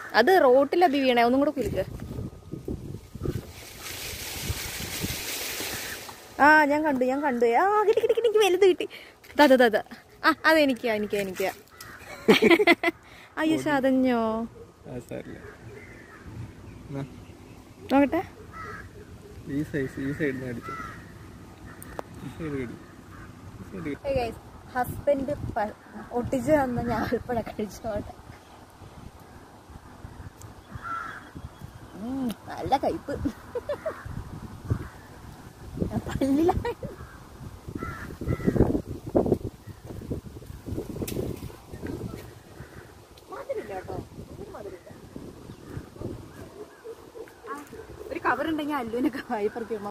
അത് റോട്ടിലത് വീണേ ഒന്നും കൂടെ കുലുക്ക് ആ ഞാൻ കണ്ടു ഞാൻ കണ്ടു ആ കിട്ടി കിട്ടി കിട്ടി എനിക്ക് വലുത് കിട്ടി ദാ ദാ, ദാ ദാ. ആ അതെനിക്കാ എനിക്കാ എനിക്കാ അയ്യോ ചതഞ്ഞോ ആ സാരില്ല എന്നാ, നോക്കട്ടെ ഈ സൈസ് ഈ സൈഡിൽ നിന്ന് അടിച്ചു ഈ സൈഡ് കടി ഈ സൈഡ് കടി ഹസ്ബൻഡ് ഒട്ടിച്ച് തന്ന ഞാൻ ഇപ്പോഴാ കഴിച്ചോട്ടെ ഉം, നല്ല കയ്പ് പല്ലിലാണ് മധുരില്ല കേട്ടോ ഒരു മധുരില്ല ഒരു കവർ ഉണ്ടെങ്കിൽ അല്ലുവിനൊക്കെ വായി പറിക്കുമ്പോൾ